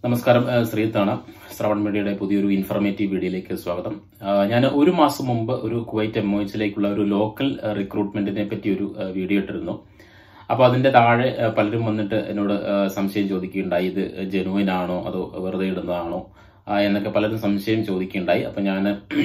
നമസ്കാരം ഏഹ് ശ്രീത്താണ് ശ്രവൺ മീഡിയയുടെ പുതിയൊരു ഇൻഫർമേറ്റീവ് വീഡിയോയിലേക്ക് സ്വാഗതം ഞാൻ ഒരു മാസം മുമ്പ് ഒരു കുവൈറ്റ് എംഒഎച്ചിലേക്കുള്ള ഒരു ലോക്കൽ റിക്രൂട്ട്മെന്റിനെ പറ്റി ഒരു ഏഹ് വീഡിയോ ഇട്ടിരുന്നു അപ്പോൾ അതിന്റെ താഴെ ഏഹ് പലരും വന്നിട്ട് എന്നോട് ഏഹ് സംശയം ചോദിക്കുകയുണ്ടായി ഇത് ജെനുവിൻ ആണോ അതോ വെറുതെ ഇടുന്നതാണോ ആ, എന്നൊക്കെ പലരും സംശയം ചോദിക്കുകയുണ്ടായി അപ്പം ഞാൻ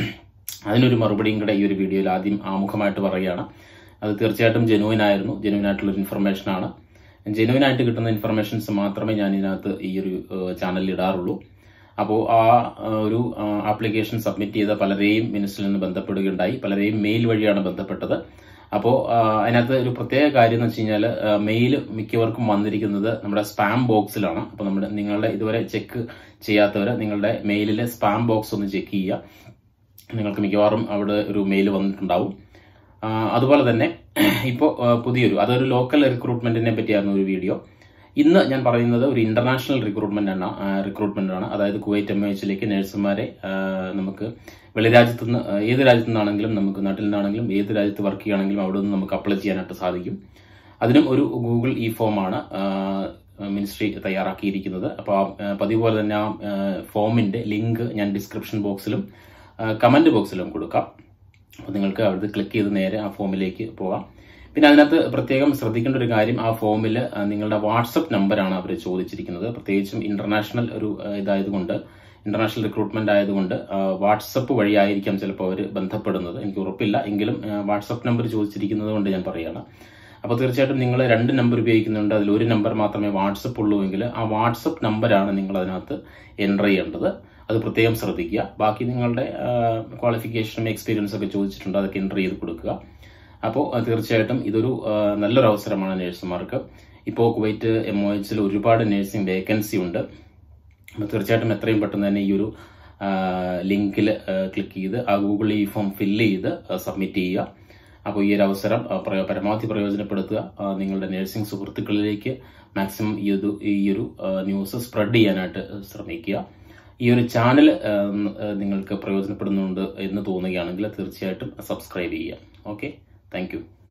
അതിനൊരു മറുപടിയും കൂടെ ഈ ഒരു വീഡിയോയിൽ ആദ്യം ആമുഖമായിട്ട് പറയുകയാണ് അത് തീർച്ചയായിട്ടും ജെനുവിൻ ആയിരുന്നു ജെനുവിൻ ആയിട്ടുള്ള ഒരു ഇൻഫർമേഷൻ ആണ് ജെനുവിൻ ആയിട്ട് കിട്ടുന്ന ഇൻഫർമേഷൻസ് മാത്രമേ ഞാൻ ഇതിനകത്ത് ഈ ഒരു ചാനലിൽ ഇടാറുള്ളൂ അപ്പോൾ ആ ആ, ഒരു ആപ്ലിക്കേഷൻ സബ്മിറ്റ് ചെയ്ത പലരെയും മിനിസ്റ്ററിൽ നിന്ന് ബന്ധപ്പെടുകയുണ്ടായി പലരെയും മെയിൽ വഴിയാണ് ബന്ധപ്പെട്ടത് അപ്പോൾ അതിനകത്ത് ഒരു പ്രത്യേക കാര്യം എന്ന് വെച്ച് കഴിഞ്ഞാൽ മെയിൽ മിക്കവർക്കും വന്നിരിക്കുന്നത് നമ്മുടെ സ്പാം ബോക്സിലാണ് അപ്പോൾ നമ്മുടെ നിങ്ങളുടെ ഇതുവരെ ചെക്ക് ചെയ്യാത്തവർ നിങ്ങളുടെ മെയിലിലെ സ്പാം ബോക്സ് ഒന്ന് ചെക്ക് ചെയ്യുക നിങ്ങൾക്ക് മിക്കവാറും അവിടെ ഒരു മെയിൽ വന്നിട്ടുണ്ടാവും ആ, അതുപോലെ തന്നെ ഇപ്പോൾ പുതിയൊരു അതൊരു ലോക്കൽ റിക്രൂട്ട്മെന്റിനെ പറ്റിയായിരുന്നു ഒരു വീഡിയോ ഇന്ന് ഞാൻ പറയുന്നത് ഒരു ഇന്റർനാഷണൽ റിക്രൂട്ട്മെന്റ് ആണ് റിക്രൂട്ട്മെന്റ് ആണ് അതായത് കുവൈറ്റ് എം എച്ചിലേക്ക് നഴ്സുമാരെ ആ, നമുക്ക് വെളിരാജ്യത്തു നിന്ന് ആ, ഏത് രാജ്യത്തു നിന്നാണെങ്കിലും നമുക്ക് നാട്ടിൽ നിന്നാണെങ്കിലും ഏത് രാജ്യത്ത് വർക്ക് ചെയ്യുകയാണെങ്കിലും അവിടെ നിന്ന് നമുക്ക് അപ്ലൈ ചെയ്യാനായിട്ട് സാധിക്കും അതിനും ഒരു ഗൂഗിൾ ഇ ഫോമാണ് മിനിസ്ട്രി തയ്യാറാക്കിയിരിക്കുന്നത് അപ്പോൾ ആ, പതിവ് പോലെ തന്നെ ആ ആ, ഫോമിന്റെ ലിങ്ക് ഞാൻ ഡിസ്ക്രിപ്ഷൻ ബോക്സിലും കമന്റ് ബോക്സിലും കൊടുക്കാം അപ്പോൾ നിങ്ങൾക്ക് അവിടുത്തെ ക്ലിക്ക് ചെയ്ത് നേരെ ആ ഫോമിലേക്ക് പോകാം പിന്നെ അതിനകത്ത് പ്രത്യേകം ശ്രദ്ധിക്കേണ്ട ഒരു കാര്യം ആ ഫോമിൽ നിങ്ങളുടെ വാട്സപ്പ് നമ്പറാണ് അവർ ചോദിച്ചിരിക്കുന്നത് പ്രത്യേകിച്ചും ഇന്റർനാഷണൽ ഒരു ആ, ഇതായതുകൊണ്ട് ഇന്റർനാഷണൽ റിക്രൂട്ട്മെന്റ് ആയതുകൊണ്ട് വാട്സപ്പ് വഴിയായിരിക്കാം ചിലപ്പോൾ അവർ ബന്ധപ്പെടുന്നത് എനിക്ക് ഉറപ്പില്ല എങ്കിലും വാട്സപ്പ് നമ്പർ ചോദിച്ചിരിക്കുന്നത് കൊണ്ട് ഞാൻ പറയുകയാണ് അപ്പോൾ തീർച്ചയായിട്ടും നിങ്ങൾ രണ്ട് നമ്പർ ഉപയോഗിക്കുന്നുണ്ട് അതിൽ ഒരു നമ്പർ മാത്രമേ വാട്സപ്പ് ഉള്ളൂ എങ്കിൽ ആ വാട്സപ്പ് നമ്പറാണ് നിങ്ങൾ അതിനകത്ത് എൻ്റർ ചെയ്യേണ്ടത് അത് പ്രത്യേകം ശ്രദ്ധിക്കുക ബാക്കി നിങ്ങളുടെ ക്വാളിഫിക്കേഷനും എക്സ്പീരിയൻസും ഒക്കെ ചോദിച്ചിട്ടുണ്ട് അതൊക്കെ എൻ്റർ ചെയ്ത് കൊടുക്കുക അപ്പോൾ തീർച്ചയായിട്ടും ഇതൊരു ആ, നല്ലൊരു അവസരമാണ് നഴ്സുമാർക്ക് ഇപ്പോൾ കുവൈറ്റ് എം ഒ എച്ചിൽ ഒരുപാട് നഴ്സിംഗ് വേക്കൻസി ഉണ്ട് അപ്പോൾ തീർച്ചയായിട്ടും എത്രയും പെട്ടെന്ന് തന്നെ ഈ ഒരു ലിങ്കിൽ ക്ലിക്ക് ചെയ്ത് ആ ഗൂഗിൾ ഈ ഫോം ഫില്ല് ചെയ്ത് സബ്മിറ്റ് ചെയ്യുക അപ്പോൾ ഈ ഒരു അവസരം ആ, പ്രയോ- പരമാവധി പ്രയോജനപ്പെടുത്തുക ആ, നിങ്ങളുടെ നഴ്സിംഗ് സുഹൃത്തുക്കളിലേക്ക് മാക്സിമം ഈ ഒരു ഈ ഒരു ന്യൂസ് സ്പ്രെഡ് ചെയ്യാനായിട്ട് ശ്രമിക്കുക ഈ ഒരു ചാനൽ നിങ്ങൾക്ക് പ്രയോജനപ്പെടുന്നുണ്ട് എന്ന് തോന്നുകയാണെങ്കിൽ തീർച്ചയായിട്ടും സബ്സ്ക്രൈബ് ചെയ്യുക ഓക്കെ താങ്ക്